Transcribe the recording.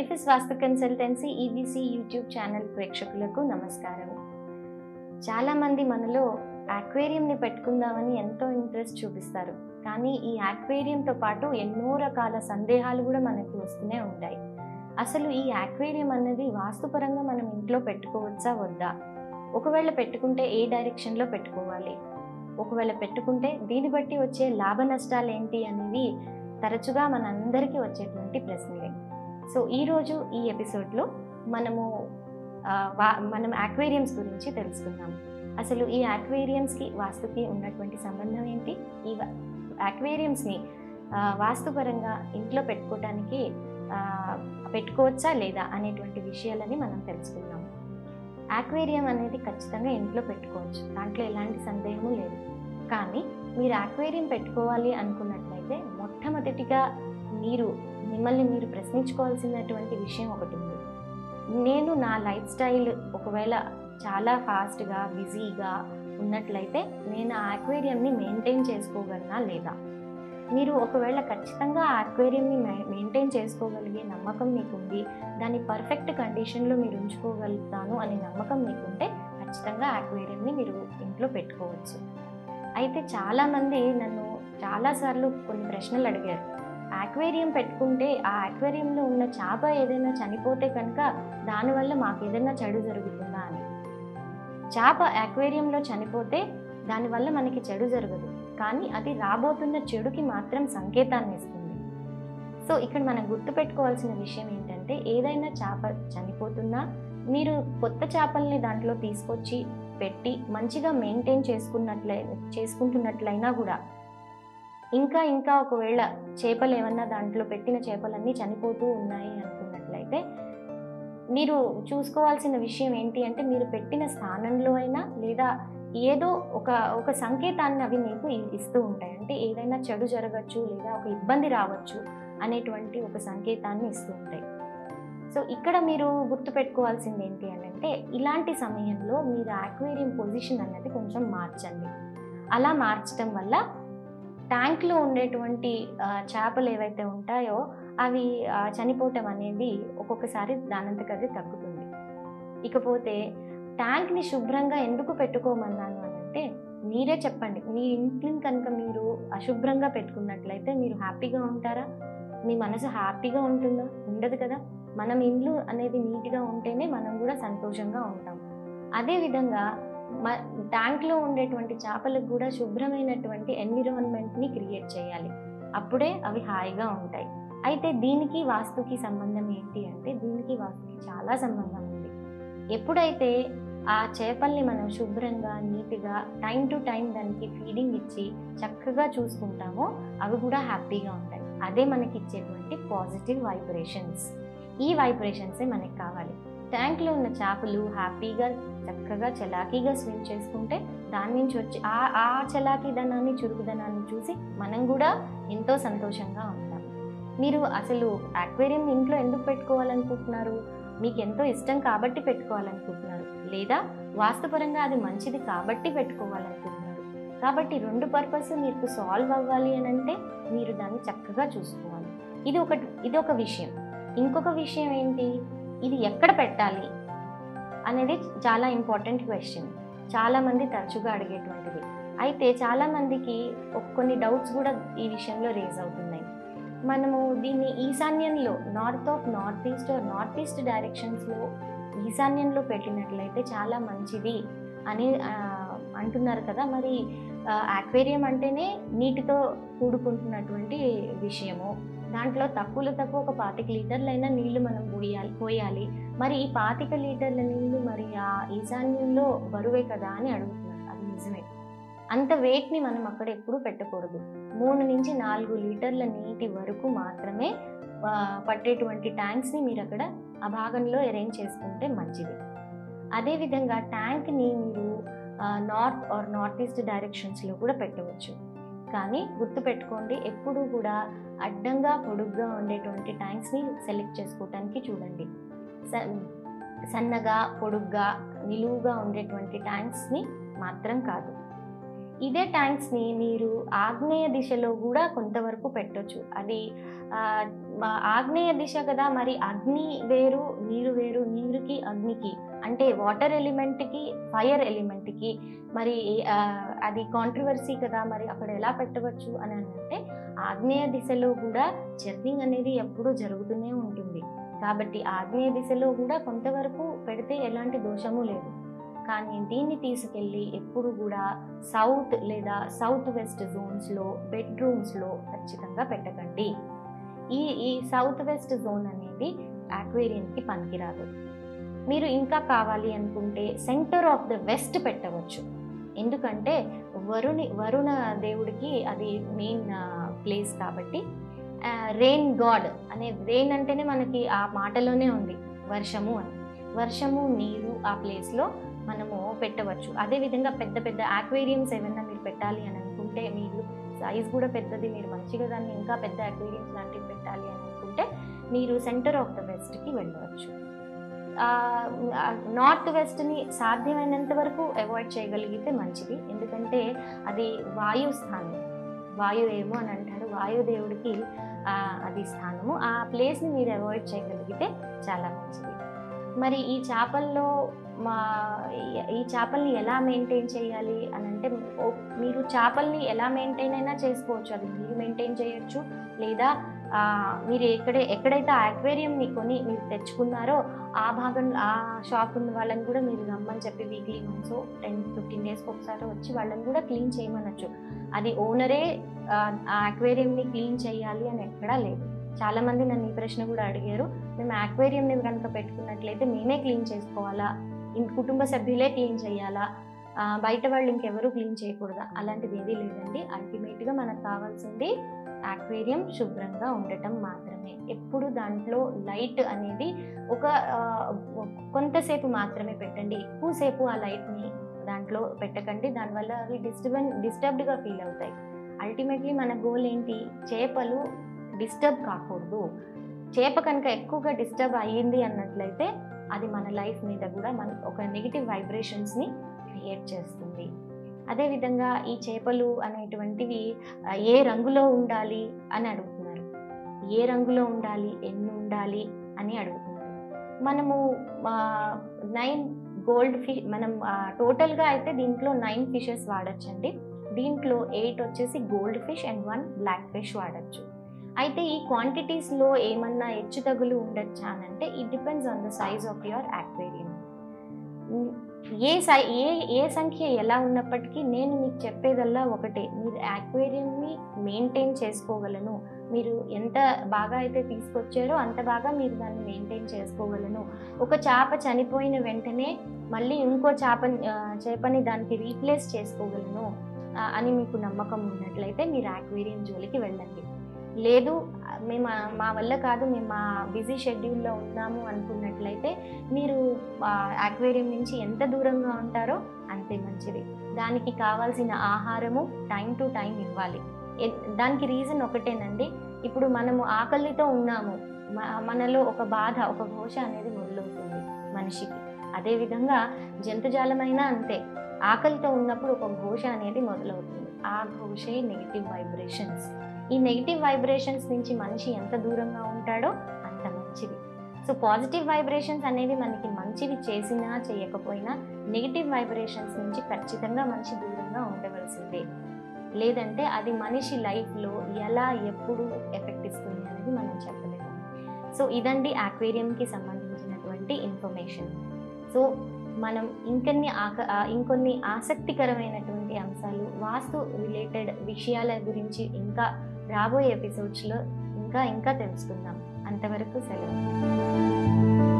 edifice vastu consultancy EBC YouTube channel ప్రేక్షకులకు నమస్కారం చాలామంది మనలో ఆక్వేరియంని పెట్టుకుందామని ఎంతో ఇంట్రెస్ట్ చూపిస్తారు కానీ ఈ ఆక్వేరియంతో పాటు ఎన్నో రకాల సందేహాలు కూడా మనకు వస్తూనే ఉంటాయి అసలు ఈ ఆక్వేరియం అన్నది వాస్తుపరంగా మనం ఇంట్లో పెట్టుకోవచ్చా వద్దా ఒకవేళ పెట్టుకుంటే ఏ డైరెక్షన్లో పెట్టుకోవాలి ఒకవేళ పెట్టుకుంటే దీన్ని బట్టి వచ్చే లాభ నష్టాలు ఏంటి అనేవి తరచుగా మనందరికీ వచ్చేటువంటి ప్రశ్నలే సో ఈరోజు ఈ ఎపిసోడ్లో మనము ఆ, వా- మనం ఆక్వేరియంస్ గురించి తెలుసుకుందాం అసలు ఈ ఆక్వేరియంస్కి వాస్తుకి ఉన్నటువంటి సంబంధం ఏంటి ఈ వా- ఆక్వేరియంస్ని ఆ, వాస్తుపరంగా ఇంట్లో పెట్టుకోవటానికి ఆ, పెట్టుకోవచ్చా లేదా అనేటువంటి విషయాలని మనం తెలుసుకుందాం ఆక్వేరియం అనేది ఖచ్చితంగా ఇంట్లో పెట్టుకోవచ్చు దాంట్లో ఎలాంటి సందేహము లేదు కానీ మీరు ఆక్వేరియం పెట్టుకోవాలి అనుకున్నట్లయితే మొట్టమొదటిగా మీరు మిమ్మల్ని మీరు ప్రశ్నించుకోవాల్సినటువంటి విషయం ఒకటి ఉంది నేను నా లైఫ్ స్టైల్ ఒకవేళ చాలా ఫాస్ట్గా బిజీగా ఉన్నట్లయితే నేను ఆ ఆక్వేరియంని మెయింటైన్ చేసుకోగలనా లేదా మీరు ఒకవేళ ఖచ్చితంగా ఆ ఆక్వేరియంని మెయింటైన్ చేసుకోగలిగే నమ్మకం మీకుంది దాన్ని పర్ఫెక్ట్ కండిషన్లో మీరు ఉంచుకోగలుగుతాను అనే నమ్మకం మీకుంటే ఖచ్చితంగా ఆక్వేరియంని మీరు ఇంట్లో పెట్టుకోవచ్చు అయితే చాలామంది నన్ను చాలాసార్లు కొన్ని ప్రశ్నలు అడిగారు ఆక్వేరియం పెట్టుకుంటే ఆ ఆక్వేరియంలో ఉన్న చేప ఏదైనా చనిపోతే కనుక దానివల్ల మాకు ఏదైనా చెడు జరుగుతుందా అని చేప ఆక్వేరియంలో చనిపోతే దానివల్ల మనకి చెడు జరగదు కానీ అది రాబోతున్న చెడుకి మాత్రం సంకేతాన్ని ఇస్తుంది సో ఇక్కడ మనం గుర్తుపెట్టుకోవాల్సిన విషయం ఏంటంటే ఏదైనా చేప చనిపోతున్నా మీరు కొత్త చేపల్ని దాంట్లో తీసుకొచ్చి పెట్టి మంచిగా మెయింటైన్ చేసుకున్నట్లై చేసుకుంటున్నట్లయినా కూడా ఇంకా ఇంకా ఒకవేళ చేపలు ఏమన్నా దాంట్లో పెట్టిన చేపలన్నీ చనిపోతూ ఉన్నాయి అనుకున్నట్లయితే మీరు చూసుకోవాల్సిన విషయం ఏంటి అంటే మీరు పెట్టిన స్థానంలో అయినా లేదా ఏదో ఒక ఒక సంకేతాన్ని అవి మీకు ఇ- ఇస్తూ ఉంటాయి అంటే ఏదైనా చెడు జరగచ్చు లేదా ఒక ఇబ్బంది రావచ్చు అనేటువంటి ఒక సంకేతాన్ని ఇస్తూ ఉంటాయి సో ఇక్కడ మీరు గుర్తుపెట్టుకోవాల్సింది ఏంటి అని అంటే ఇలాంటి సమయంలో మీరు ఆక్వేరియం పొజిషన్ అన్నది కొంచెం మార్చండి అలా మార్చడం వల్ల ట్యాంక్లో ఉండేటువంటి ఆ, చేపలు ఏవైతే ఉంటాయో అవి ఆ, చనిపోవటం అనేది ఒక్కొక్కసారి దానంతకు అది తగ్గుతుంది ఇకపోతే ట్యాంక్ని శుభ్రంగా ఎందుకు పెట్టుకోమన్నాను అని అంటే మీరే చెప్పండి మీ ఇంటిని కనుక మీరు అశుభ్రంగా పెట్టుకున్నట్లయితే మీరు హ్యాపీగా ఉంటారా మీ మనసు హ్యాపీగా ఉంటుందా ఉండదు కదా మనం ఇల్లు అనేది నీట్గా ఉంటేనే మనం కూడా సంతోషంగా ఉంటాం అదేవిధంగా మ ట్యాంక్లో ఉండేటువంటి చేపలకు కూడా శుభ్రమైనటువంటి ఎన్విరాన్మెంట్ని క్రియేట్ చేయాలి అప్పుడే అవి హాయిగా ఉంటాయి అయితే దీనికి వాస్తుకి సంబంధం ఏంటి అంటే దీనికి వాస్తుకి చాలా సంబంధం ఉంది ఎప్పుడైతే ఆ చేపల్ని మనం శుభ్రంగా నీట్గా టైం టు టైం దానికి ఫీడింగ్ ఇచ్చి చక్కగా చూసుకుంటామో అవి కూడా హ్యాపీగా ఉంటాయి అదే మనకి ఇచ్చేటువంటి పాజిటివ్ వైబ్రేషన్స్ ఈ వైబ్రేషన్సే మనకి కావాలి ట్యాంక్లో ఉన్న చేపలు హ్యాపీగా చక్కగా చలాకీగా స్విమ్ చేసుకుంటే దాని నుంచి వచ్చి ఆ ఆ చలాకీదనాన్ని చురుకుదనాన్ని చూసి మనం కూడా ఎంతో సంతోషంగా ఉంటాం మీరు అసలు అక్వేరియం ఇంట్లో ఎందుకు పెట్టుకోవాలనుకుంటున్నారు మీకు ఎంతో ఇష్టం కాబట్టి పెట్టుకోవాలనుకుంటున్నారు లేదా వాస్తుపరంగా అది మంచిది కాబట్టి పెట్టుకోవాలనుకుంటున్నారు కాబట్టి రెండు పర్పస్ మీకు సాల్వ్ అవ్వాలి అని అంటే మీరు దాన్ని చక్కగా చూసుకోవాలి ఇది ఒక ఇది ఒక విషయం ఇంకొక విషయం ఏంటి ఇది ఎక్కడ పెట్టాలి అనేది చాలా ఇంపార్టెంట్ క్వశ్చన్ చాలామంది తరచుగా అడిగేటువంటిది అయితే చాలామందికి ఒక- కొన్ని డౌట్స్ కూడా ఈ విషయంలో రేజ్ అవుతున్నాయి మనము దీన్ని ఈశాన్యంలో north of north east or north east డైరెక్షన్స్లో ఈశాన్యంలో పెట్టినట్లయితే చాలా మంచిది అని ఆ, అంటున్నారు కదా మరి ఆక్వేరియం అంటేనే నీటితో కూడుకుంటున్నటువంటి విషయము దాంట్లో తక్కువలో తక్కువ ఒక పాతిక లీటర్లైనా నీళ్లు మనం పోయాలి పోయాలి మరి ఈ పాతిక లీటర్ల నీళ్లు మరి ఆ ఈశాన్యంలో బరువే కదా అని అడుగుతున్నారు అది నిజమే అంత వెయిట్ని మనం అక్కడ ఎప్పుడూ పెట్టకూడదు మూడు నుంచి నాలుగు లీటర్ల నీటి వరకు మాత్రమే ఆ, పట్టేటువంటి ట్యాంక్స్ని మీరు అక్కడ ఆ భాగంలో అరేంజ్ చేసుకుంటే మంచిది అదేవిధంగా ట్యాంక్ని మీరు నార్త్ ఆర్ నార్త్ ఈస్ట్ డైరెక్షన్స్లో కూడా పెట్టవచ్చు కానీ గుర్తుపెట్టుకోండి ఎప్పుడూ కూడా అడ్డంగా పొడుగ్గా ఉండేటువంటి ట్యాంక్స్ని సెలెక్ట్ చేసుకోవటానికి చూడండి స- సన్నగా పొడుగ్గా నిలువుగా ఉండేటువంటి ట్యాంక్స్ని మాత్రం కాదు ఇదే ట్యాంక్స్ని మీరు ఆగ్నేయ దిశలో కూడా కొంతవరకు పెట్టొచ్చు అది ఆ, మా ఆగ్నేయ దిశ కదా మరి అగ్ని వేరు నీరు వేరు నీరుకి అగ్నికి అంటే వాటర్ ఎలిమెంట్కి ఫైర్ ఎలిమెంట్కి మరి ఆ, అది కాంట్రవర్సీ కదా మరి అక్కడ ఎలా పెట్టవచ్చు అని అంటే ఆగ్నేయ దిశలో కూడా చర్నింగ్ అనేది ఎప్పుడూ జరుగుతూనే ఉంటుంది కాబట్టి ఆగ్నేయ దిశలో కూడా కొంతవరకు పెడితే ఎలాంటి దోషము లేదు కానీ దీన్ని తీసుకెళ్ళి ఎప్పుడు కూడా సౌత్ లేదా సౌత్ వెస్ట్ జోన్స్లో బెడ్రూమ్స్లో ఖచ్చితంగా పెట్టకండి ఈ ఈ సౌత్ వెస్ట్ జోన్ అనేది ఆక్వేరియంకి పనికిరాదు మీరు ఇంకా కావాలి అనుకుంటే సెంటర్ ఆఫ్ ద వెస్ట్ పెట్టవచ్చు ఎందుకంటే వరుణి వరుణ దేవుడికి అది మెయిన్ ప్లేస్ కాబట్టి రెయిన్ గాడ్ అనే రెయిన్ అంటేనే మనకి ఆ మాటలోనే ఉంది వర్షము అని వర్షము నీరు ఆ ప్లేస్లో మనము పెట్టవచ్చు అదేవిధంగా పెద్ద పెద్ద ఆక్వేరియంస్ ఏమైనా మీరు పెట్టాలి అని అనుకుంటే మీరు సైజ్ కూడా పెద్దది మీరు మంచిగా దాన్ని ఇంకా పెద్ద అక్వేరియంస్ లాంటివి పెట్టాలి అని అనుకుంటే మీరు సెంటర్ ఆఫ్ ద వెస్ట్కి వెళ్ళవచ్చు నార్త్ వెస్ట్ని సాధ్యమైనంత వరకు అవాయిడ్ చేయగలిగితే మంచిది ఎందుకంటే అది వాయు స్థానం వాయు ఏమో అని అంటాడు వాయుదేవుడికి ఆ, అది స్థానము ఆ ప్లేస్ని మీరు అవాయిడ్ చేయగలిగితే చాలా మంచిది మరి ఈ చేపల్లో మా ఈ- ఈ చేపల్ని ఎలా మెయింటైన్ చేయాలి అని అంటే ఓ- మీరు చేపల్ని ఎలా మెయింటైన్ అయినా చేసుకోవచ్చు అది మీరు మెయింటైన్ చేయొచ్చు లేదా ఆ, మీరు ఎక్కడ ఎక్కడైతే ఆక్వేరియంని కొని మీరు తెచ్చుకున్నారో ఆ భాగం ఆ షాప్ ఉన్న వాళ్ళని కూడా మీరు రమ్మని చెప్పి వీక్లీ వన్స్ టెన్ ఫిఫ్టీన్ డేస్కి ఒకసారి వచ్చి వాళ్ళని కూడా క్లీన్ చేయమనొచ్చు అది ఓనరే ఆ ఆక్వేరియంని క్లీన్ చేయాలి అని ఎక్కడా లేదు చాలా మంది నన్ను ఈ ప్రశ్న కూడా అడిగారు మేము ఆక్వేరియంని కనుక పెట్టుకున్నట్లయితే మేమే క్లీన్ చేసుకోవాలా ఇన్ కుటుంబ సభ్యులే క్లీన్ చేయాలా ఆ, బయట వాళ్ళు ఇంకెవరూ క్లీన్ చేయకూడదా అలాంటిది ఏదీ లేదండి అల్టిమేట్గా మనకు కావాల్సింది ఆక్వేరియం శుభ్రంగా ఉండటం మాత్రమే ఎప్పుడు దాంట్లో లైట్ అనేది ఒక ఆ, కొంతసేపు మాత్రమే పెట్టండి ఎక్కువసేపు ఆ లైట్ని దాంట్లో పెట్టకండి దానివల్ల అవి డిస్టర్బెన్ డిస్టర్బ్డ్గా ఫీల్ అవుతాయి అల్టిమేట్లీ మన గోల్ ఏంటి చేపలు డిస్టర్బ్ కాకూడదు చేప కనుక ఎక్కువగా డిస్టర్బ్ అయ్యింది అన్నట్లయితే అది మన లైఫ్ మీద కూడా మన ఒక నెగిటివ్ వైబ్రేషన్స్ని క్రియేట్ చేస్తుంది అదేవిధంగా ఈ చేపలు అనేటువంటివి ఆ, ఏ రంగులో ఉండాలి అని అడుగుతున్నారు ఏ రంగులో ఉండాలి ఎన్ని ఉండాలి అని అడుగుతున్నారు మనము నైన్ గోల్డ్ ఫిష్ మనం టోటల్గా అయితే దీంట్లో నైన్ ఫిషెస్ వాడచ్చండి దీంట్లో ఎయిట్ వచ్చేసి gold fish and one black fish వాడచ్చు అయితే ఈ క్వాంటిటీస్లో ఏమన్నా హెచ్చు తగులు ఉండొచ్చా అని అంటే it depends on the size of your aquarium ఏ సై ఏ ఏ సంఖ్య ఎలా ఉన్నప్పటికీ నేను మీకు చెప్పేదల్లా ఒకటే మీరు ఆక్వేరియంని మెయింటైన్ చేసుకోగలను మీరు ఎంత బాగా అయితే తీసుకొచ్చారో అంత బాగా మీరు దాన్ని మెయింటైన్ చేసుకోగలను ఒక చేప చనిపోయిన వెంటనే మళ్ళీ ఇంకో చేప చేపని దానికి రీప్లేస్ చేసుకోగలను ఆ, అని మీకు నమ్మకం ఉన్నట్లయితే మీరు ఆక్వేరియం జోలికి వెళ్ళండి లేదు మేము మా వల్ల కాదు మేము మా బిజీ షెడ్యూల్లో ఉన్నాము అనుకున్నట్లయితే మీరు ఆక్వేరియం నుంచి ఎంత దూరంగా ఉంటారో అంతే మంచిది దానికి కావాల్సిన ఆహారము టైం టు టైం ఇవ్వాలి ఎ- దానికి రీజన్ ఒకటేనండి ఇప్పుడు మనము ఆకలితో ఉన్నాము మ- మనలో ఒక బాధ ఒక ఘోష అనేది మొదలవుతుంది మనిషికి అదేవిధంగా జంతుజాలమైనా అంతే ఆకలితో ఉన్నప్పుడు ఒక ఘోష అనేది మొదలవుతుంది ఆ ఘోషే నెగిటివ్ వైబ్రేషన్స్ ఈ నెగిటివ్ వైబ్రేషన్స్ నుంచి మనిషి ఎంత దూరంగా ఉంటాడో అంత మంచిది సో పాజిటివ్ వైబ్రేషన్స్ అనేవి మనకి మంచివి చేసినా చేయకపోయినా నెగిటివ్ వైబ్రేషన్స్ నుంచి ఖచ్చితంగా మనిషి దూరంగా ఉండవలసిందే లేదంటే అది మనిషి లైఫ్లో ఎలా ఎప్పుడు ఎఫెక్ట్ ఇస్తుంది అనేది మనం చెప్పలేము సో ఇదండి ఆక్వేరియంకి సంబంధించినటువంటి ఇన్ఫర్మేషన్ సో మనం ఇంకొన్ని ఆక ఆ, ఇంకొన్ని ఆసక్తికరమైనటువంటి అంశాలు వాస్తు రిలేటెడ్ విషయాల గురించి ఇంకా రాబోయే ఎపిసోడ్స్లో ఇంకా ఇంకా తెలుసుకుందాం అంతవరకు సెలవు